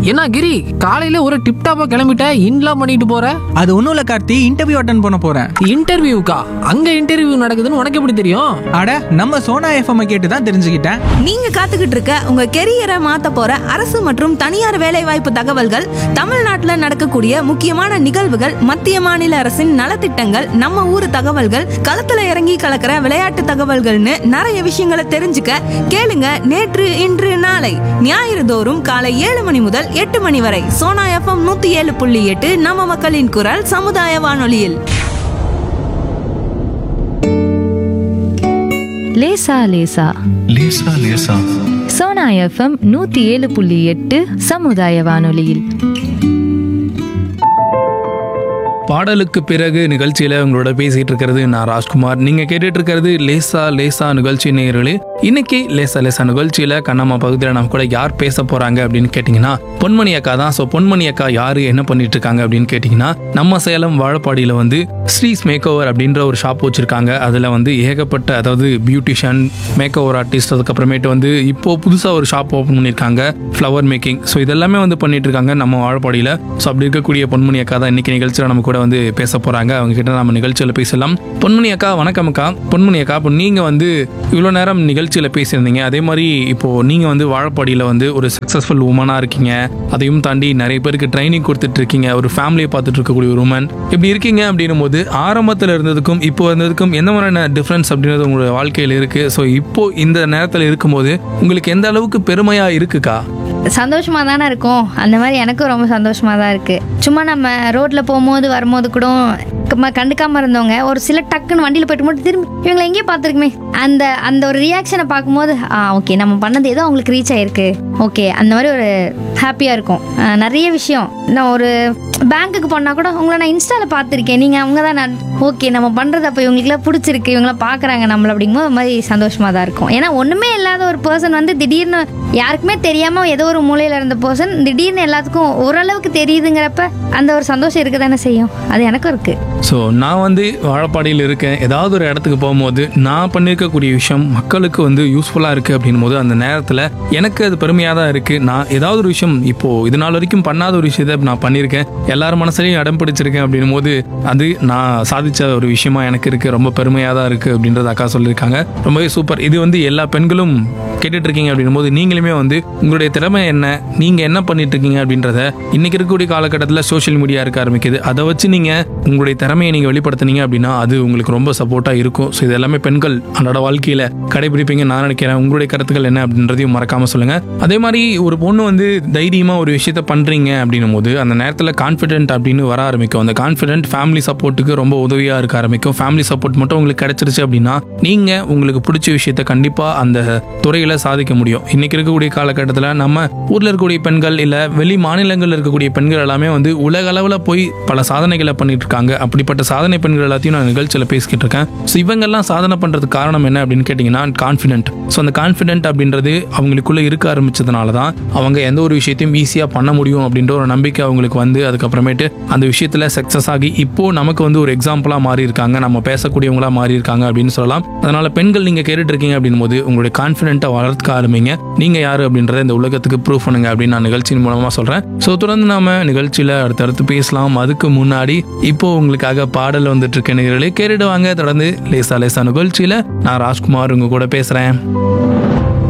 என்ன கிரி காலையில ஒரு டிப்டாப்பா கிளம்பிட்ட இன்லாம் பண்ணிட்டு போற அது ஒன்றும் இல்லை கார்த்தி இன்டர்வியூ அட்டன் பண்ண போகிறேன் இன்டர்வியூக்கா அங்க இன்டர்வியூ நடக்குதுன்னு உனக்கு எப்படி தெரியும் அட நம்ம சோனா எஃப்எம் கேட்டு தான் தெரிஞ்சுக்கிட்டேன் நீங்க காத்துக்கிட்டு இருக்க உங்க கெரியரை மாத்த போற அரசு மற்றும் தனியார் வேலைவாய்ப்பு தகவல்கள் தமிழ்நாட்டுல நடக்கக்கூடிய முக்கியமான நிகழ்வுகள் மத்திய மாநில அரசின் நலத்திட்டங்கள் நம்ம ஊர் தகவல்கள் களத்துல இறங்கி கலக்கிற விளையாட்டு தகவல்கள்னு நிறைய விஷயங்களை தெரிஞ்சுக்க கேளுங்க நேற்று இன்று நாளை ஞாயிறு தோறும் காலை ஏழு மணி முதல் எட்டு மணி வரை சோனா எஃப்எம் நூத்தி ஏழு புள்ளி எட்டு நம்ம மக்களின் குரல் சமுதாய வானொலியில் லேசா லேசா லேசா லேசா சோனா எஃப்எம் நூத்தி ஏழு புள்ளி எட்டு சமுதாய வானொலியில் பாடலுக்கு பிறகு நிகழ்ச்சியில உங்களோட பேசிட்டு இருக்கிறது நான் ராஜ்குமார் நீங்க கேட்டுட்டு இருக்கிறது லேசா லேசா நிகழ்ச்சி நேயர்களே இன்னைக்கு லேசா லேசா நிகழ்ச்சியில கண்ணம்மா பகுதியில் நம்ம கூட யார் பேச போறாங்க அப்படின்னு கேட்டிங்கன்னா பொன்மணி அக்கா தான் ஸோ பொன்மணி அக்கா யாரு என்ன பண்ணிட்டு இருக்காங்க அப்படின்னு கேட்டிங்கன்னா நம்ம சேலம் வாழப்பாடியில வந்து ஸ்ரீஸ் மேக் ஓவர் அப்படின்ற ஒரு ஷாப் வச்சிருக்காங்க அதுல வந்து ஏகப்பட்ட அதாவது பியூட்டிஷியன் மேக் ஓவர் ஆர்டிஸ்ட் அதுக்கப்புறமேட்டு வந்து இப்போ புதுசா ஒரு ஷாப் ஓப்பன் பண்ணியிருக்காங்க ஃப்ளவர் மேக்கிங் ஸோ இதெல்லாமே வந்து பண்ணிட்டு இருக்காங்க நம்ம வாழப்பாடியில ஸோ அப்படி இருக்கக்கூடிய பொன்மணி அக்கா தான் இன்னைக்கு நிகழ்ச்சியில் நம்ம கூட வந்து பேச போறாங்க அவங்க கிட்ட நம்ம நிகழ்ச்சியில் பேசலாம் பொன்மணி அக்கா வணக்கம் அக்கா பொன்மணி அக்கா இப்போ நீங்க வந்து இவ்வளோ நேரம் நிகழ்ச்சியில் பேசியிருந்தீங்க அதே மாதிரி இப்போ நீங்க வந்து வாழப்பாடியில் வந்து ஒரு சக்ஸஸ்ஃபுல் உமனாக இருக்கீங்க அதையும் தாண்டி நிறைய பேருக்கு ட்ரைனிங் கொடுத்துட்டு இருக்கீங்க ஒரு ஃபேமிலியை பார்த்துட்டு இருக்கக்கூடிய ஒரு உமன் இப்படி இருக்கீங்க அப்படின்னும் போது ஆரம்பத்தில் இருந்ததுக்கும் இப்போ இருந்ததுக்கும் எந்த மாதிரியான டிஃப்ரென்ஸ் அப்படின்றது உங்களோட வாழ்க்கையில் இருக்கு ஸோ இப்போ இந்த நேரத்தில் இருக்கும்போது உங்களுக்கு எந்த அளவுக்கு பெருமையா இருக்குக்கா சந்தோஷமா தானே இருக்கும் அந்த மாதிரி எனக்கும் ரொம்ப சந்தோஷமா தான் இருக்கு சும்மா நம்ம ரோட்ல போகும்போது வரும்போது கூட நம்ம கண்டுக்காம இருந்தவங்க ஒரு சில டக்குன்னு வண்டியில போயிட்டு மட்டும் திரும்பி இவங்களை எங்கேயே பார்த்துருக்குமே அந்த அந்த ஒரு ரியாக்ஷனை பார்க்கும்போது ஆ ஓகே நம்ம பண்ணது ஏதோ அவங்களுக்கு ரீச் ஆயிருக்கு ஓகே அந்த மாதிரி ஒரு ஹாப்பியா இருக்கும் ஆ, நிறைய விஷயம் நான் ஒரு பேங்க்குக்கு போனா கூட உங்களை நான் இன்ஸ்டால பார்த்துருக்கேன் நீங்க அவங்க தான் நான் ஓகே நம்ம பண்றது அப்போ இவங்களுக்குலாம் பிடிச்சிருக்கு இவங்களாம் பார்க்குறாங்க நம்மள அப்படிங்கும்போது ஒரு மாதிரி சந்தோஷமா தான் இருக்கும் ஏன்னா ஒண்ணுமே இல்லாத ஒரு பர்சன் வந்து திடீர்னு யாருக்குமே தெரியாம ஏதோ ஒரு மூலையில இருந்த பர்சன் திடீர்னு எல்லாத்துக்கும் ஓரளவுக்கு தெரியுதுங்கிறப்ப அந்த ஒரு சந்தோஷம் இருக்க தானே செய்யும் அது எனக்கும் இருக்கு ஸோ நான் வந்து வாழப்பாடியில் இருக்கேன் ஏதாவது ஒரு இடத்துக்கு போகும்போது நான் பண்ணியிருக்கக்கூடிய விஷயம் மக்களுக்கு வந்து யூஸ்ஃபுல்லாக இருக்குது அப்படின்னும் போது அந்த நேரத்தில் எனக்கு அது பெருமையாக தான் இருக்குது நான் ஏதாவது ஒரு விஷயம் இப்போது இது நாள் வரைக்கும் பண்ணாத ஒரு விஷயத்தை நான் பண்ணியிருக்கேன் எல்லார் மனசுலையும் இடம் பிடிச்சிருக்கேன் அப்படின்னும் போது அது நான் சாதிச்ச ஒரு விஷயமா எனக்கு இருக்குது ரொம்ப பெருமையாக தான் இருக்குது அப்படின்றது அக்கா சொல்லியிருக்காங்க ரொம்பவே சூப்பர் இது வந்து எல்லா பெண்களும் கேட்டுட்டு இருக்கீங்க அப்படின்னும் போது நீங்களுமே வந்து உங்களுடைய திறமை என்ன நீங்கள் என்ன பண்ணிட்டு இருக்கீங்க அப்படின்றத இன்னைக்கு இருக்கக்கூடிய காலகட்டத்தில் சோஷியல் மீடியா இருக்க ஆரம்பிக்குது அதை வச்சு நீங்கள் உங்களுடைய திறமையை நீங்கள் வெளிப்படுத்துனீங்க அப்படின்னா அது உங்களுக்கு ரொம்ப சப்போர்ட்டாக இருக்கும் ஸோ இது எல்லாமே பெண்கள் அன்றாட வாழ்க்கையில் கடைபிடிப்பீங்க நான் நினைக்கிறேன் உங்களுடைய கருத்துக்கள் என்ன அப்படின்றதையும் மறக்காம சொல்லுங்க அதே மாதிரி ஒரு பொண்ணு வந்து தைரியமாக ஒரு விஷயத்த பண்ணுறீங்க அப்படின்னும் போது அந்த நேரத்தில் கான்ஃபிடென்ட் அப்படின்னு வர ஆரம்பிக்கும் அந்த கான்ஃபிடென்ட் ஃபேமிலி சப்போர்ட்டுக்கு ரொம்ப உதவியாக இருக்க ஆரம்பிக்கும் ஃபேமிலி சப்போர்ட் மட்டும் உங்களுக்கு கிடைச்சிருச்சு அப்படின்னா நீங்கள் உங்களுக்கு பிடிச்ச விஷயத்த கண்டிப்பாக அந்த துறையில் சாதிக்க முடியும் இன்னைக்கு இருக்கக்கூடிய காலகட்டத்தில் நம்ம ஊரில் இருக்கக்கூடிய பெண்கள் இல்லை வெளி மாநிலங்களில் இருக்கக்கூடிய பெண்கள் எல்லாமே வந்து உலக அளவில் போய் பல சாதனைகளை பண்ணிட்டு இருக்காங்க அப்படிப்பட்ட சாதனை பெண்கள் எல்லாத்தையும் நான் நிகழ்ச்சியில் பேசிக்கிட்டு இருக்கேன் ஸோ இவங்கெல்லாம் சாதனை பண்ணுறதுக்கு காரணம் என்ன அப்படின்னு கேட்டிங்கன்னா கான்ஃபிடென்ட் ஸோ அந்த கான்ஃபிடென்ட் அப்படின்றது அவங்களுக்குள்ள இருக்க ஆரம்பிச்சதுனால தான் அவங்க எந்த ஒரு விஷயத்தையும் ஈஸியாக பண்ண முடியும் அப்படின்ற ஒரு நம்பிக்கை அவங்களுக்கு வந்து அதுக்கப்புறமேட்டு அந்த விஷயத்தில் சக்ஸஸ் ஆகி இப்போ நமக்கு வந்து ஒரு எக்ஸாம்பிளாக மாறி இருக்காங்க நம்ம பேசக்கூடியவங்களா மாறி இருக்காங்க அப்படின்னு சொல்லலாம் அதனால பெண்கள் நீங்கள் கேட்டுட்டு இருக்கீங்க அப்படின் போது உங்களுடைய கான்ஃபிடென்ட்டை வளர்த்துக்க ஆரம்பிங்க நீங்கள் யார் அப்படின்றத இந்த உலகத்துக்கு ப்ரூவ் பண்ணுங்க அப்படின்னு நான் நிகழ்ச்சியின் மூலமாக சொல்கிறேன் ஸோ தொடர்ந்து நாம நிகழ்ச்சியில் அடுத்தடுத்து பேசலாம் அதுக்கு முன்னாடி இப்போ உங்களுக்காக பாடல் வந்துட்டு இருக்க நேர்களே கேட்டுடுவாங்க தொடர்ந்து லேசா லேசா நிகழ்ச்சியில் நான் ராஜ்குமார் உங்க கூட பேசுகிறேன்